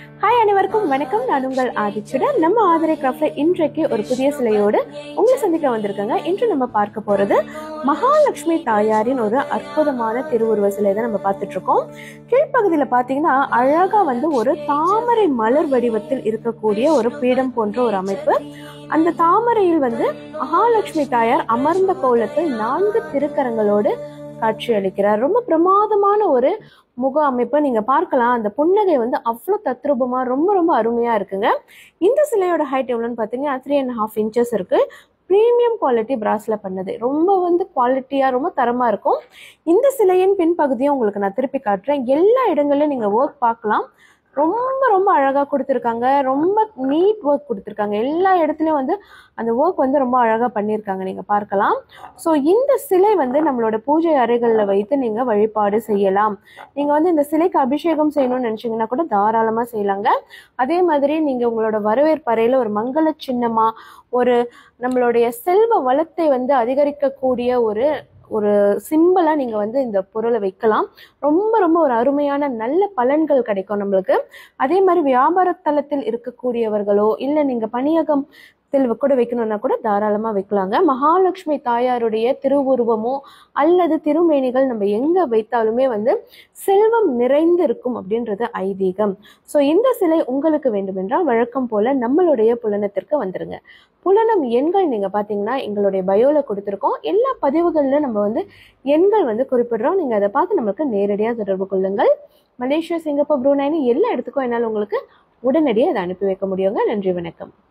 hi அனைவருக்கும் வணக்கம் நான் உங்கள் ஆதிச்சுடன் நம்ம ஆதிரை கிராஃப்ட்ல இன்றைக்கு ஒரு புதிய சிலையோடு உங்களை சந்திக்க வந்திருக்காங்க இன்று நம்ம பார்க்க போறது மகாலட்சுமி தாயாரின் ஒரு அற்புதமான திருவுருவ சிலை தான் நம்ம பார்த்துட்டு இருக்கோம் கீழ்ப்பகுதியில பாத்தீங்கன்னா அழகா வந்து ஒரு தாமரை மலர் வடிவத்தில் இருக்கக்கூடிய ஒரு பீடம் போன்ற ஒரு அமைப்பு அந்த தாமரையில் வந்து மகாலட்சுமி தாயார் அமர்ந்த கோலத்தில் நான்கு திருக்கரங்களோடு காட்சி அளிக்கிறார் ரொம்ப பிரமாதமான ஒரு முக அமைப்பை நீங்க பார்க்கலாம் அந்த புன்னகை வந்து அவ்வளோ தத்ரூபமா ரொம்ப ரொம்ப அருமையா இருக்குங்க இந்த சிலையோட ஹைட் எவ்வளோன்னு பார்த்தீங்கன்னா த்ரீ அண்ட் ஹாஃப் இன்ச்சஸ் இருக்கு ப்ரீமியம் குவாலிட்டி பிராஸ்ல பண்ணது ரொம்ப வந்து குவாலிட்டியா ரொம்ப தரமா இருக்கும் இந்த சிலையின் பின்பகுதியும் உங்களுக்கு நான் திருப்பி காட்டுறேன் எல்லா இடங்கள்லயும் நீங்க ஒர்க் பார்க்கலாம் ரொம்ப ரொம்ப அழகா கொடுத்துருக்காங்க ரொம்ப நீட் ஒர்க் கொடுத்துருக்காங்க எல்லா இடத்துலயும் வந்து அந்த ஒர்க் வந்து ரொம்ப அழகா பண்ணியிருக்காங்க நீங்க பார்க்கலாம் ஸோ இந்த சிலை வந்து நம்மளோட பூஜை அறைகளில் வைத்து நீங்க வழிபாடு செய்யலாம் நீங்க வந்து இந்த சிலைக்கு அபிஷேகம் செய்யணும்னு நினைச்சீங்கன்னா கூட தாராளமா செய்யலாங்க அதே மாதிரி நீங்க உங்களோட வரவேற்பு அறையில ஒரு மங்கள சின்னமா ஒரு நம்மளுடைய செல்வ வளத்தை வந்து அதிகரிக்கக்கூடிய ஒரு ஒரு சிம்பிளா நீங்க வந்து இந்த பொருளை வைக்கலாம் ரொம்ப ரொம்ப ஒரு அருமையான நல்ல பலன்கள் கிடைக்கும் நம்மளுக்கு அதே மாதிரி வியாபார தளத்தில் இருக்கக்கூடியவர்களோ இல்லை நீங்க பணியகம் கூட வைக்கணும்னா கூட தாராளமா வைக்கலாங்க மகாலட்சுமி தாயாருடைய திருவுருவமோ அல்லது திருமேனிகள் நம்ம எங்க வைத்தாலுமே வந்து செல்வம் நிறைந்து இருக்கும் அப்படின்றது ஐதீகம் ஸோ இந்த சிலை உங்களுக்கு வேண்டுமென்றால் வழக்கம் போல நம்மளுடைய புலனத்திற்கு வந்துருங்க புலனம் எண்கள் நீங்க பாத்தீங்கன்னா எங்களுடைய பயோல கொடுத்துருக்கோம் எல்லா பதிவுகள்ல நம்ம வந்து எண்கள் வந்து குறிப்பிடுறோம் நீங்க அதை பார்த்து நம்மளுக்கு நேரடியாக தொடர்பு கொள்ளுங்கள் மலேசியா சிங்கப்பூர் ப்ரூனைனு எல்லா இடத்துக்கும் என்னால் உங்களுக்கு உடனடியாக அதை அனுப்பி வைக்க முடியுங்க நன்றி வணக்கம்